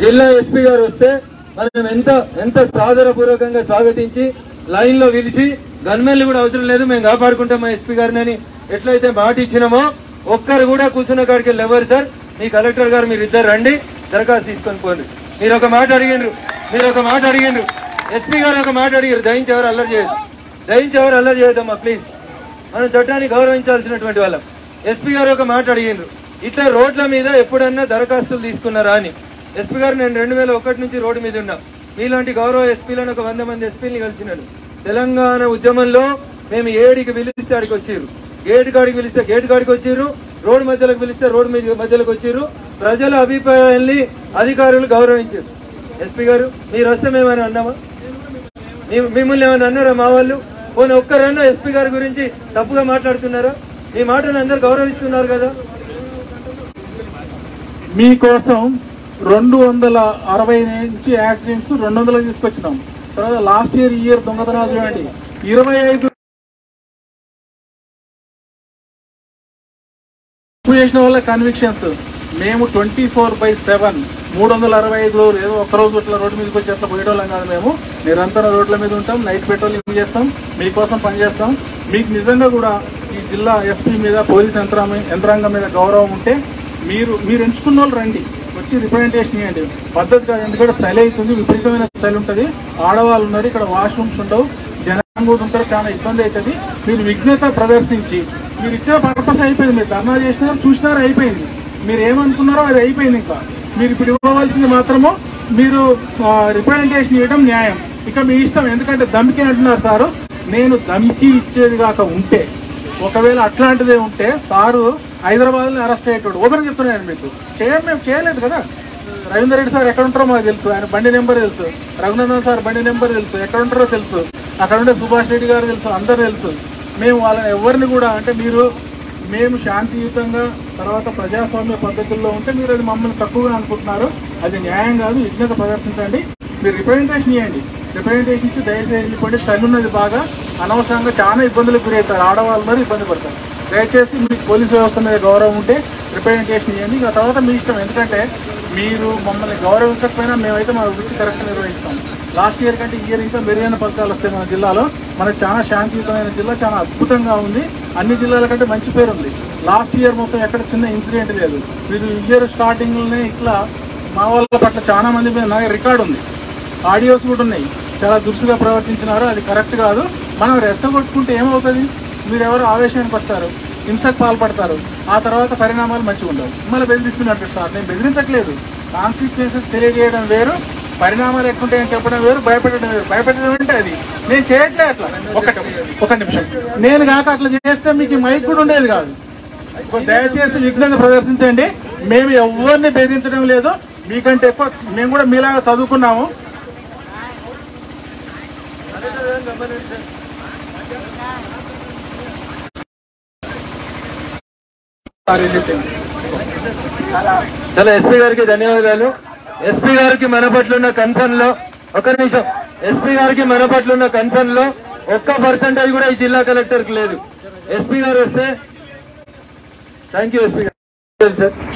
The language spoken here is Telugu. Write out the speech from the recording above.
జిల్లా ఎస్పీ గారు వస్తే మనం ఎంత ఎంత సాదరపూర్వకంగా స్వాగతించి లైన్ లో పిలిచి గన్మెన్లు కూడా అవసరం లేదు మేము కాపాడుకుంటాం మా ఎస్పీ గారిని అని ఎట్లయితే మాట ఇచ్చినామో ఒక్కరు కూడా కూర్చున్న కాడికి వెళ్ళి ఎవరు సార్ మీ కలెక్టర్ గారు మీరు ఇద్దరు రండి దరఖాస్తు తీసుకొని పోండి మీరు ఒక మాట అడిగిండ్రు మీరు ఒక మాట అడిగిండ్రు ఎస్పీ గారు ఒక మాట అడిగారు దయించి ఎవరు అల్లరి చేయదు దయించి ఎవరు అల్లరి చేయదమ్మా ప్లీజ్ మనం చట్టాన్ని గౌరవించాల్సినటువంటి వాళ్ళం ఎస్పీ గారు ఒక మాట అడిగిండ్రు ఇట్లా రోడ్ల మీద ఎప్పుడన్నా దరఖాస్తులు తీసుకున్నారా అని ఎస్పీ గారు నేను రెండు వేల ఒకటి నుంచి రోడ్డు మీద ఉన్నా మీలాంటి గౌరవ ఎస్పీలను ఒక వంద మంది ఎస్పీని కలిసినాను తెలంగాణ ఉద్యమంలో మేము ఏడికి పిలిస్తే ఆడికి వచ్చిర్రు గేట్ కాడికి పిలిస్తే గేట్ కాడికి వచ్చిర్రు రోడ్డు మధ్యలోకి పిలిస్తే రోడ్డు మీద మధ్యలోకి వచ్చిర్రు ప్రజల అభిప్రాయాల్ని అధికారులు గౌరవించారు ఎస్పీ గారు మీరు వస్తే మేమైనా అన్నామా మీ- మిమ్మల్ని ఏమైనా అన్నారా మా వాళ్ళు పోనీ ఒక్కరన్నా ఎస్పీ గారి గురించి తప్పుగా మాట్లాడుతున్నారా మీ మాటను అందరు గౌరవిస్తున్నారు కదా మీకోసం రెండు వందల అరవై నుంచి యాక్సిడెంట్స్ రెండు వందలు తీసుకొచ్చినాం తర్వాత లాస్ట్ ఇయర్ ఈ ఇయర్ దొంగతనాలు చూడండి ఇరవై ఐదు తప్పు చేసిన వాళ్ళ కన్విక్షన్స్ మేము ట్వంటీ ఫోర్ బై సెవెన్ మూడు వందల అరవై ఐదు రోజులు ఏదో ఒక రోజు అట్లా రోడ్డు మీదకి వచ్చి అట్లా పోయేటోళ్ళం కాదు మేము నిరంతరం రోడ్ల మీద ఉంటాం నైట్ పెట్రోలింగ్ చేస్తాం మీకోసం పనిచేస్తాం మీకు నిజంగా కూడా ఈ జిల్లా ఎస్పీ మీద పోలీస్ యంత్రాంగం యంత్రాంగం మీద గౌరవం ఉంటే మీరు మీరు ఎంచుకున్న వాళ్ళు రండి వచ్చి రిప్రజెంటేషన్ ఇవ్వండి పద్ధతి కాదు ఎందుకంటే చలి అవుతుంది విపరీతమైన చలి ఉంటుంది ఆడవాళ్ళు ఉన్నారు ఇక్కడ వాష్రూమ్స్ ఉండవు జనం కూడా ఉంటారు చాలా ఇబ్బంది అవుతుంది మీరు విఘ్నత ప్రదర్శించి మీరు ఇచ్చిన పర్పస్ అయిపోయింది మీరు ధర్నా చేసినారు చూసినారు అయిపోయింది మీరు ఏమనుకున్నారో అది అయిపోయింది ఇంకా మీరు ఇప్పుడు ఇవ్వవలసింది మాత్రము మీరు రిప్రజెంటేషన్ ఇవ్వడం న్యాయం ఇక మీ ఇష్టం ఎందుకంటే దమ్కి అంటున్నారు సారు నేను దమ్కి ఇచ్చేది కాక ఉంటే ఒకవేళ అట్లాంటిదే ఉంటే సారు హైదరాబాద్ లో అరెస్ట్ అయ్యేటోడు ఓపెన్ చెప్తున్నాను మీకు చేయం మేము చేయలేదు కదా రవీందర్ రెడ్డి సార్ ఎక్కడ ఉంటారో మాకు తెలుసు ఆయన బండి నెంబర్ తెలుసు రఘునందన్ సార్ బండి నెంబర్ తెలుసు ఎక్కడ ఉంటారో తెలుసు అక్కడ ఉండే సుభాష్ రెడ్డి గారు తెలుసు అందరు తెలుసు మేము వాళ్ళని ఎవరిని కూడా అంటే మీరు మేము శాంతియుతంగా తర్వాత ప్రజాస్వామ్య పద్ధతుల్లో ఉంటే మీరు అది మమ్మల్ని తక్కువగా అనుకుంటున్నారు అది న్యాయం కాదు విజ్ఞత ప్రదర్శించండి మీరు రిప్రజెంటేషన్ ఇవ్వండి రిప్రజెంటేషన్ ఇచ్చి దయచేసి వెళ్ళిపోండి చలి ఉన్నది బాగా అనవసరంగా చాలా ఇబ్బందులకు గురవుతారు ఆడవాళ్ళు మరి ఇబ్బంది పడతారు దయచేసి మీకు పోలీసు వ్యవస్థ మీద గౌరవం ఉంటే రిప్రజెంటేషన్ ఇవ్వండి ఇక తర్వాత మీ ఇష్టం ఎందుకంటే మీరు మమ్మల్ని గౌరవించకపోయినా మేమైతే మా వృత్తి కరెక్ట్ నిర్వహిస్తాం లాస్ట్ ఇయర్ కంటే ఈ ఇయర్ ఇంకా మెరుగైన పథకాలు వస్తాయి మన జిల్లాలో మనకు చాలా శాంతియుతమైన జిల్లా చాలా అద్భుతంగా ఉంది అన్ని జిల్లాల కంటే మంచి పేరు ఉంది లాస్ట్ ఇయర్ మొత్తం ఎక్కడ చిన్న ఇన్సిడెంట్ లేదు మీరు ఇయర్ స్టార్టింగ్లోనే ఇట్లా మా వాళ్ళ పట్ల చాలా మంది మీద నా రికార్డు ఉంది ఆడియోస్ కూడా ఉన్నాయి చాలా దురుసుగా ప్రవర్తించినారు అది కరెక్ట్ కాదు మనం రెచ్చగొట్టుకుంటే ఏమవుతుంది మీరు ఎవరు ఆవేశానికి వస్తారు హింసకు పాల్పడతారు ఆ తర్వాత పరిణామాలు మంచిగా ఉండవు మిమ్మల్ని బెదిరిస్తున్నట్టు సార్ నేను బెదిరించట్లేదు కాన్సిక్వెన్సెస్ తెలియజేయడం వేరు పరిణామాలు ఎట్లుంటాయని చెప్పడం వేరు భయపెట్టడం వేరు భయపెట్టడం అంటే అది నేను చేయట్లే అట్లా ఒకటి ఒక నిమిషం నేను కాక అట్లా చేస్తే మీకు ఈ మైక్ కూడా ఉండేది కాదు దయచేసి విఘ్నత ప్రదర్శించండి మేము ఎవరిని బెదిరించడం లేదు మీకంటే ఎక్కువ మేము కూడా మీలాగా చదువుకున్నాము చాలా ఎస్పీ గారికి ధన్యవాదాలు ఎస్పీ గారికి మన పట్ల ఉన్న కన్సర్న్ లో ఒక నిమిషం ఎస్పీ గారికి మన పట్ల ఉన్న కన్సర్న్ లో ఒక్క పర్సెంటేజ్ కూడా ఈ జిల్లా కలెక్టర్ కి లేదు ఎస్పీ గారు వస్తే థ్యాంక్ యూ ఎస్పీ గారు సార్